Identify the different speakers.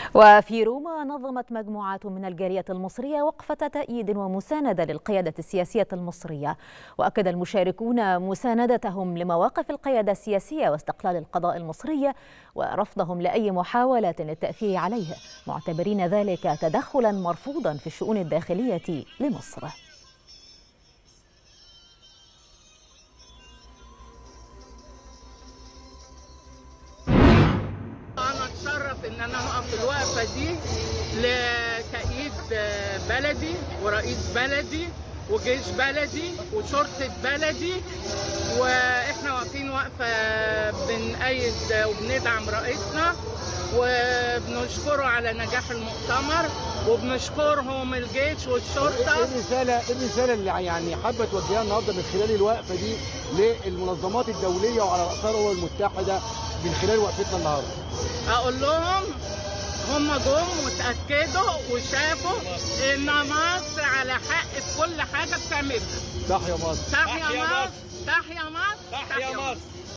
Speaker 1: وفي روما نظمت مجموعات من الجالية المصرية وقفة تأييد ومساندة للقيادة السياسية المصرية وأكد المشاركون مساندتهم لمواقف القيادة السياسية واستقلال القضاء المصري ورفضهم لأي محاولة للتأثير عليه معتبرين ذلك تدخلا مرفوضا في الشؤون الداخلية لمصر
Speaker 2: انا اتشرف ان انا اقف الوقفه دي لتأييد بلدي ورئيس بلدي وجيش بلدي وشرطة بلدي واحنا واقفين وقفة بنأيد وبندعم رئيسنا وبنشكره على نجاح المؤتمر وبنشكرهم الجيش والشرطة
Speaker 3: ايه الرسالة ايه الرسالة اللي يعني حابة توجهها النهارده من خلال الوقفة دي للمنظمات الدولية وعلى رأسها الأمم المتحدة من خلال وقفتنا النهارده؟
Speaker 2: اقول لهم هم جم وتأكدوا وشافوا ان مصر على حق في كل حاجة بتعملها
Speaker 3: تحيا مصر
Speaker 2: تحيا مصر تحيا مصر
Speaker 4: تحيا مصر